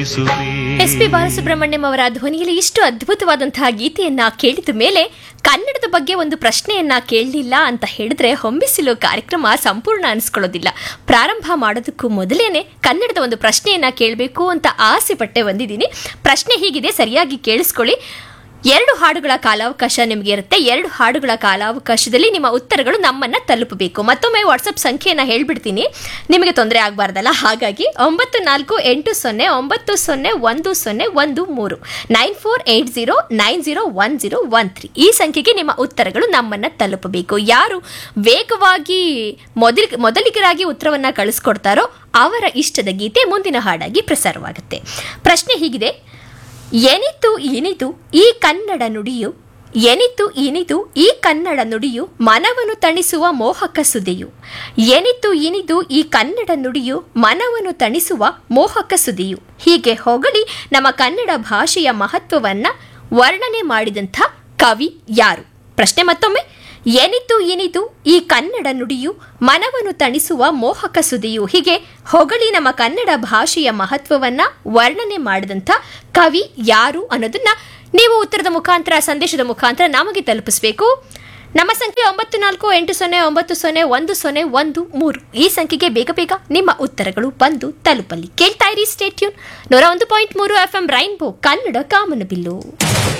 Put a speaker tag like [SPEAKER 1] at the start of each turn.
[SPEAKER 1] ವಂದಿಸುವೆ
[SPEAKER 2] S P Balasubrahmanyam ಅವರ ಧ್ವನಿಯಲ್ಲಿ ಇಷ್ಟು ಅದ್ಭುತವಾದಂತಹ ಗೀತೆಯನ್ನ ಕೇಳಿದ ಮೇಲೆ ಕನ್ನಡದ ಬಗ್ಗೆ ಒಂದು ಪ್ರಶ್ನೆಯನ್ನ ಕೇಳಲಿಲ್ಲ ಅಂತ ಹೇಳಿದ್ರೆ ಹೊಂಬಿಸಿಲು ಕಾರ್ಯಕ್ರಮ ಸಂಪೂರ್ಣ ಅನಿಸ್ಕೊಳ್ಳೋದಿಲ್ಲ ಪ್ರಾರಂಭ ಮಾಡೋದಕ್ಕೂ ಮೊದಲೇನೆ ಕನ್ನಡದ ಒಂದು ಪ್ರಶ್ನೆಯನ್ನ ಕೇಳಬೇಕು ಅಂತ ಆಸೆ ಪಟ್ಟೆ ಬಂದಿದ್ದೀನಿ ಪ್ರಶ್ನೆ ಹೀಗಿದೆ ಸರಿಯಾಗಿ ಕೇಳಿಸ್ಕೊಳ್ಳಿ ಎರಡು ಹಾಡುಗಳ ಕಾಲಾವಕಾಶ ನಿಮಗೆ ಇರುತ್ತೆ ಎರಡು ಹಾಡುಗಳ ಕಾಲಾವಕಾಶದಲ್ಲಿ ನಿಮ್ಮ ಉತ್ತರಗಳು ನಮ್ಮನ್ನ ತಲುಪಬೇಕು ಮತ್ತೊಮ್ಮೆ ವಾಟ್ಸಪ್ ಸಂಖ್ಯೆಯನ್ನ ಹೇಳ್ಬಿಡ್ತೀನಿ ನಿಮಗೆ ತೊಂದರೆ ಆಗಬಾರ್ದಲ್ಲ ಹಾಗಾಗಿ ಒಂಬತ್ತು ನಾಲ್ಕು ಎಂಟು ಸೊನ್ನೆ ಒಂಬತ್ತು ಸೊನ್ನೆ ಒಂದು ಸೊನ್ನೆ ಒಂದು ಮೂರು nine four eight zero nine zero one zero one three ಈ ಸಂಖ್ಯೆಗೆ ನಿಮ್ಮ ಉತ್ತರಗಳು ನಮ್ಮನ್ನ ತಲುಪಬೇಕು ಯಾರು ವೇಗವಾಗಿ ಮೊದಲ ಮೊದಲಿಗರಾಗಿ ಉತ್ತರವನ್ನ ಕಳಿಸ್ಕೊಡ್ತಾರೋ ಅವರ ಇಷ್ಟದ ಗೀತೆ ಮುಂದಿನ ಹಾಡಾಗಿ ಪ್ರಸಾರವಾಗುತ್ತೆ ಪ್ರಶ್ನೆ ಹೀಗಿದೆ ಎನಿತು ಇನಿತು ಈ ಕನ್ನಡ ನುಡಿಯು ಎನಿತು ಇನಿತು ಈ ಕನ್ನಡ ನುಡಿಯು ಮನವನ್ನು ತಣಿಸುವ ಮೋಹಕ ಸುದೆಯು ಎನಿತು ಇನಿತು ಈ ಕನ್ನಡ ನುಡಿಯು ಮನವನ್ನು ತಣಿಸುವ ಮೋಹಕ ಸುದೆಯು ಹೀಗೆ ಹೊಗಳಿ ನಮ್ಮ ಕನ್ನಡ ಭಾಷೆಯ ಮಹತ್ವವನ್ನ ವರ್ಣನೆ ಮಾಡಿದಂಥ ಕವಿ ಯಾರು ಪ್ರಶ್ನೆ ಮತ್ತೊಮ್ಮೆ ಎನಿತು ಇನಿತು ಈ ಕನ್ನಡ ನುಡಿಯು ಮನವನ್ನು ತಣಿಸುವ ಮೋಹಕ ಸುದೆಯು ಹೀಗೆ ಹೊಗಳಿ ನಮ್ಮ ಕನ್ನಡ ಭಾಷೆಯ ಮಹತ್ವವನ್ನ ವರ್ಣನೆ ಮಾಡಿದಂಥ ಕವಿ ಯಾರು ಅನ್ನೋದನ್ನ ನೀವು ಉತ್ತರದ ಮುಖಾಂತರ ಸಂದೇಶದ ಮುಖಾಂತರ ನಮಗೆ ತಲುಪಿಸಬೇಕು ನಮ್ಮ ಸಂಖ್ಯೆ ಒಂಬತ್ತು ನಾಲ್ಕು ಎಂಟು ಸೊನ್ನೆ ಒಂಬತ್ತು ಸೊನ್ನೆ ಒಂದು ಸೊನ್ನೆ ಒಂದು ಮೂರು ಈ ಸಂಖ್ಯೆಗೆ ಬೇಗ ಬೇಗ ನಿಮ್ಮ ಉತ್ತರಗಳು ಬಂದು ತಲುಪಲಿ ಕೇಳ್ತಾ ಇರಿ ಸ್ಟೇಟ್ಯೂನ್ ನೂರ ಒಂದು ಪಾಯಿಂಟ್ ಮೂರು ಎಫ್ ಎಂ ರೈನ್ಬೋ ಕನ್ನಡ ಕಾಮನಬಿಲ್ಲು